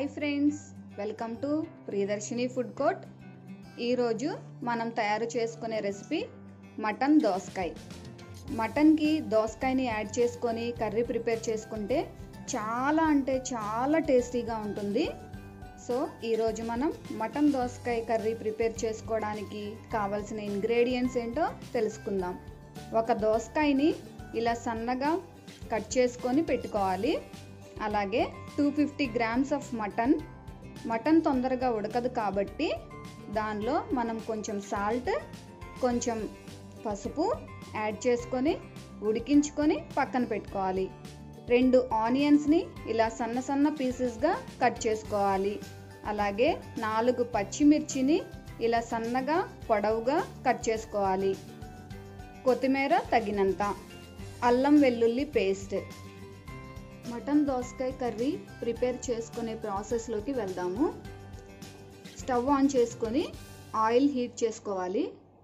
friends welcome to Priyadarshini food court ఈరోజు మనం తయారు చేసుకునే రెసిపీ మటన్ దోసకాయ మటన్కి దోసకాయని యాడ్ చేసుకొని కర్రీ ప్రిపేర్ చేసుకుంటే చాలా అంటే చాలా టేస్టీగా ఉంటుంది సో ఈరోజు మనం మటన్ దోసకాయ కర్రీ ప్రిపేర్ చేసుకోవడానికి కావాల్సిన ఇంగ్రీడియంట్స్ ఏంటో తెలుసుకుందాం ఒక దోసకాయని ఇలా సన్నగా కట్ చేసుకొని పెట్టుకోవాలి అలాగే two fifty grams of mutton mutton తొందరగా ఉడకదు కాబట్టి దానిలో మనం కొంచెం సాల్ట్ కొంచెం పసుపు యాడ్ చేసుకొని ఉడికించుకొని పక్కన పెట్టుకోవాలి రెండు ఆనియన్స్ని ఇలా సన్న సన్న పీసెస్గా కట్ చేసుకోవాలి అలాగే నాలుగు పచ్చిమిర్చిని ఇలా సన్నగా పొడవుగా కట్ చేసుకోవాలి కొత్తిమీర తగినంత అల్లం వెల్లుల్లి పేస్ట్ మటన్ దోసకాయ కర్రీ ప్రిపేర్ చేసుకునే ప్రాసెస్లోకి వెళ్దాము స్టవ్ ఆన్ చేసుకొని ఆయిల్ హీట్ చేసుకోవాలి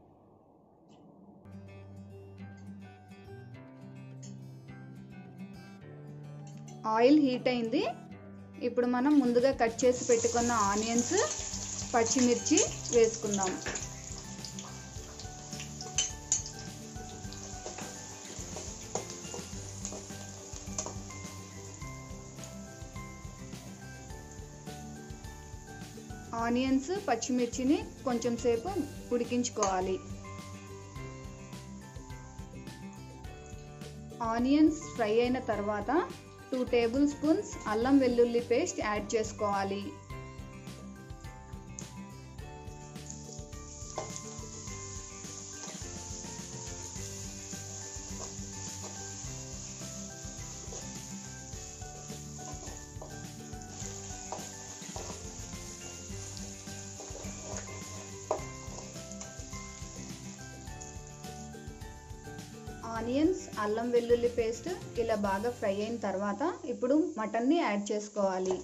ఆయిల్ హీట్ అయింది ఇప్పుడు మనం ముందుగా కట్ చేసి పెట్టుకున్న ఆనియన్స్ పచ్చిమిర్చి వేసుకుందాం ఆనియన్స్ పచ్చిమిర్చిని కొంచెం సేపు ఉడికించుకోవాలి ఆనియన్స్ ఫ్రై అయిన తర్వాత టూ టేబుల్ స్పూన్స్ అల్లం వెల్లుల్లి పేస్ట్ యాడ్ చేసుకోవాలి ఆనియన్స్ అల్లం వెల్లుల్లి పేస్ట్ ఇలా బాగా ఫ్రై అయిన తర్వాత ఇప్పుడు మటన్ని యాడ్ చేసుకోవాలి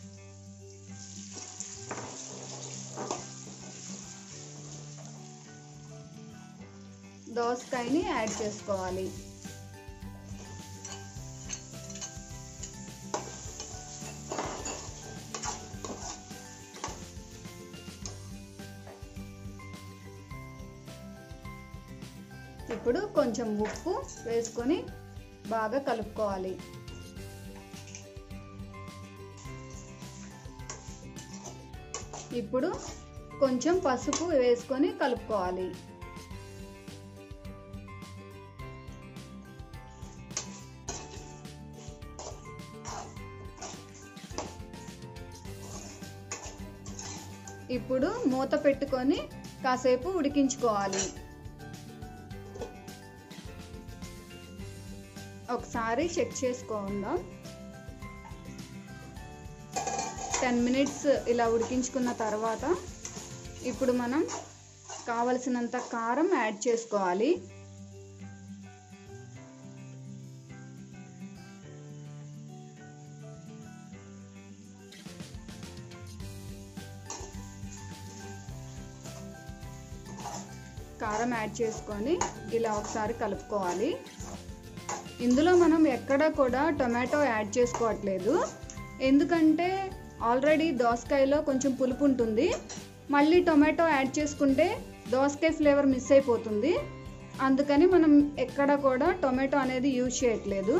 దోసకాయని యాడ్ చేసుకోవాలి ఇప్పుడు కొంచెం ఉప్పు వేసుకొని బాగా కలుపుకోవాలి ఇప్పుడు కొంచెం పసుపు వేసుకొని కలుపుకోవాలి ఇప్పుడు మూత పెట్టుకొని కాసేపు ఉడికించుకోవాలి ఒకసారి చెక్ చేసుకుందాం టెన్ మినిట్స్ ఇలా ఉడికించుకున్న తర్వాత ఇప్పుడు మనం కావలసినంత కారం యాడ్ చేసుకోవాలి కారం యాడ్ చేసుకొని ఇలా ఒకసారి కలుపుకోవాలి ఇందులో మనం ఎక్కడ కూడా టొమాటో యాడ్ చేసుకోవట్లేదు ఎందుకంటే ఆల్రెడీ దోసకాయలో కొంచెం పులుపు ఉంటుంది మళ్ళీ టొమాటో యాడ్ చేసుకుంటే దోసకాయ ఫ్లేవర్ మిస్ అయిపోతుంది అందుకని మనం ఎక్కడ కూడా టొమాటో అనేది యూజ్ చేయట్లేదు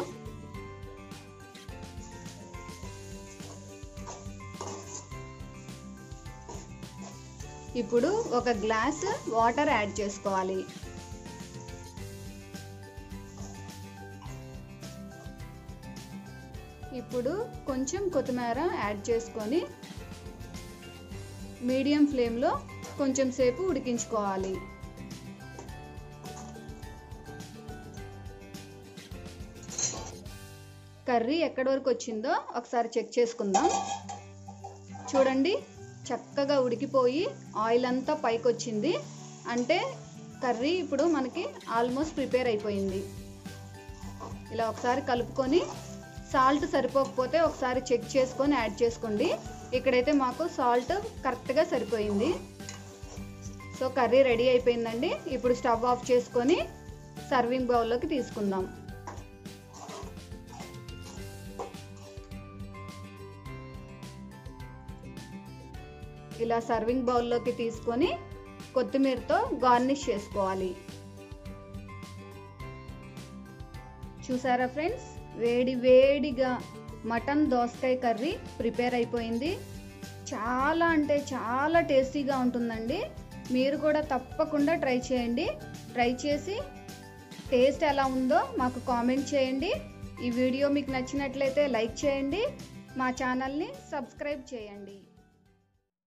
ఇప్పుడు ఒక గ్లాస్ వాటర్ యాడ్ చేసుకోవాలి ఇప్పుడు కొంచెం కొత్తిమీర యాడ్ చేసుకొని మీడియం ఫ్లేమ్లో కొంచెం సేపు ఉడికించుకోవాలి కర్రీ ఎక్కడి వరకు వచ్చిందో ఒకసారి చెక్ చేసుకుందాం చూడండి చక్కగా ఉడికిపోయి ఆయిల్ అంతా పైకి వచ్చింది అంటే కర్రీ ఇప్పుడు మనకి ఆల్మోస్ట్ ప్రిపేర్ అయిపోయింది ఇలా ఒకసారి కలుపుకొని సాల్ట్ సరిపోకపోతే ఒకసారి చెక్ చేసుకొని యాడ్ చేసుకోండి ఇక్కడైతే మాకు సాల్ట్ కరెక్ట్గా సరిపోయింది సో కర్రీ రెడీ అయిపోయిందండి ఇప్పుడు స్టవ్ ఆఫ్ చేసుకొని సర్వింగ్ బౌల్లోకి తీసుకుందాం ఇలా సర్వింగ్ బౌల్లోకి తీసుకొని కొత్తిమీరతో గార్నిష్ చేసుకోవాలి చూసారా ఫ్రెండ్స్ వేడి వేడిగా మటన్ దోసకాయ కర్రీ ప్రిపేర్ అయిపోయింది చాలా అంటే చాలా టేస్టీగా ఉంటుందండి మీరు కూడా తప్పకుండా ట్రై చేయండి ట్రై చేసి టేస్ట్ ఎలా ఉందో మాకు కామెంట్ చేయండి ఈ వీడియో మీకు నచ్చినట్లయితే లైక్ చేయండి మా ఛానల్ని సబ్స్క్రైబ్ చేయండి